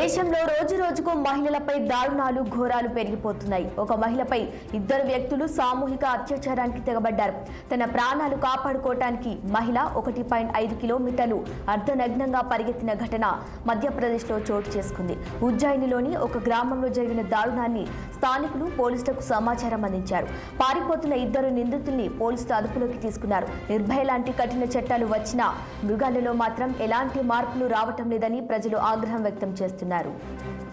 దేశంలో రోజు రోజుకు మహిళలపై దారుణాలు ఘోరాలు పెరిగిపోతున్నాయి ఒక మహిళపై ఇద్దరు వ్యక్తులు సామూహిక అత్యాచారానికి తెగబడ్డారు తన ప్రాణాలు కాపాడుకోవటానికి మహిళ ఒకటి పాయింట్ ఐదు కిలోమీటర్లు అర్ధనగ్నంగా పరిగెత్తిన ఘటన మధ్యప్రదేశ్లో చోటు చేసుకుంది ఉజ్జయినిలోని ఒక గ్రామంలో జరిగిన దారుణాన్ని స్థానికులు పోలీసులకు సమాచారం అందించారు పారిపోతున్న ఇద్దరు నిందితుల్ని పోలీసులు అదుపులోకి తీసుకున్నారు నిర్భయ లాంటి కఠిన చట్టాలు వచ్చినా మృగాలలో మాత్రం ఎలాంటి మార్పులు రావటం లేదని ప్రజలు ఆగ్రహం వ్యక్తం చేస్తున్నారు